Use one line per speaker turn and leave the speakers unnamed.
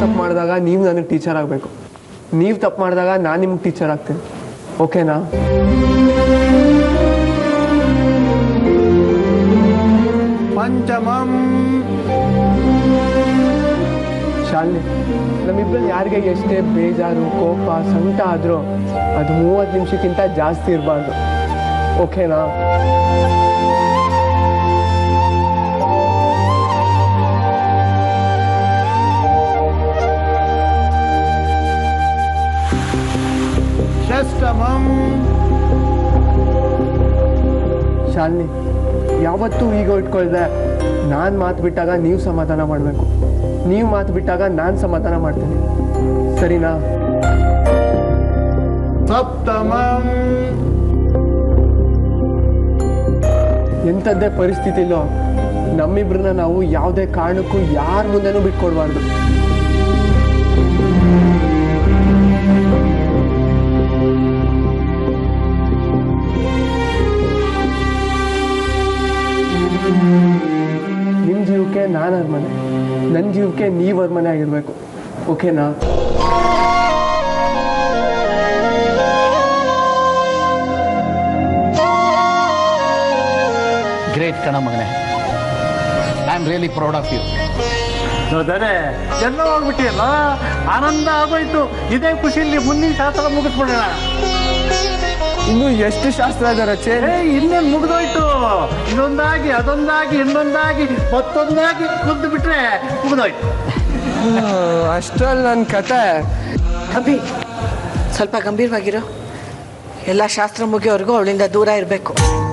ತಪ್ಪು ಮಾಡಿದಾಗ ನೀವು ನನಗೆ ಟೀಚರ್ ಆಗಬೇಕು ನೀವು ತಪ್ಪು ಮಾಡಿದಾಗ ನಾನು ನಿಮ್ಗೆ ಟೀಚರ್ ಆಗ್ತೀನಿ ಓಕೆನಾ
ಪಂಚಮಂ
ಶಾಲಿನಿ ನಮ್ಮಿಬ್ಬರಲ್ಲಿ ಯಾರಿಗೆ ಎಷ್ಟೇ ಬೇಜಾರು ಕೋಪ ಸಂಕಟ ಆದರೂ ಅದು ಮೂವತ್ತು ನಿಮಿಷಕ್ಕಿಂತ ಜಾಸ್ತಿ ಇರಬಾರ್ದು ಓಕೆನಾ
ಷಷ್ಟಮಂ
ಶಾಲಿನಿ ಯಾವತ್ತೂ ಈಗೋ ಇಟ್ಕೊಳ್ದೆ ನಾನು ಮಾತು ಬಿಟ್ಟಾಗ ನೀವು ಸಮಾಧಾನ ಮಾಡಬೇಕು ನೀವು ಮಾತು ಬಿಟ್ಟಾಗ ನಾನು ಸಮಾಧಾನ ಮಾಡ್ತೀನಿ ಸರಿನಾ
ಸಪ್ತಮಂ
ಎಂಥದ್ದೇ ಪರಿಸ್ಥಿತಿಲೋ ನಮ್ಮಿಬ್ರನ್ನ ನಾವು ಯಾವುದೇ ಕಾರಣಕ್ಕೂ ಯಾರ ಮುಂದೆನೂ ಬಿಟ್ಕೊಡ್ಬಾರ್ದು ನಿಮ್ಮ ಜೀವಕ್ಕೆ ನಾನು ಅರಮನೆ ನನ್ನ ಜೀವಕ್ಕೆ ನೀವು ಅರಮನೆ ಆಗಿರ್ಬೇಕು ಓಕೆನಾ
ಗ್ರೇಟ್ ಕಣ ಮಗನೇ I am really proud of you
ನೋದರೆ ಎಲ್ಲ ಹೋಗ್ಬಿಟ್ಟಿಯಲ್ಲ ಆನಂದ ಆಗೋಯ್ತು ಇದೇ ಖುಷಿಯಲ್ಲಿ ಮುಂದಿನ ಶಾಸ್ತ್ರ ಮುಗಿಸ್ಬಿಡೋಣ
ಇನ್ನು ಎಷ್ಟು ಶಾಸ್ತ್ರ ಇದ್ದಾರೆ ಚೇ
ಏ ಇನ್ನೇನು ಮುಗಿದೋಯ್ತು ಇದೊಂದಾಗಿ ಅದೊಂದಾಗಿ ಇನ್ನೊಂದಾಗಿ ಮತ್ತೊಂದಾಗಿ ಕುದ್ದು ಬಿಟ್ರೆ ಮುಗಿದೋಯ್ತು
ಅಷ್ಟ್ರಲ್ಲಿ ನನ್ನ ಕತೆ
ಅಭಿ ಸ್ವಲ್ಪ ಗಂಭೀರವಾಗಿರು ಎಲ್ಲ ಶಾಸ್ತ್ರ ಮುಗಿಯೋವರೆಗೂ ಅವಳಿಂದ ದೂರ ಇರಬೇಕು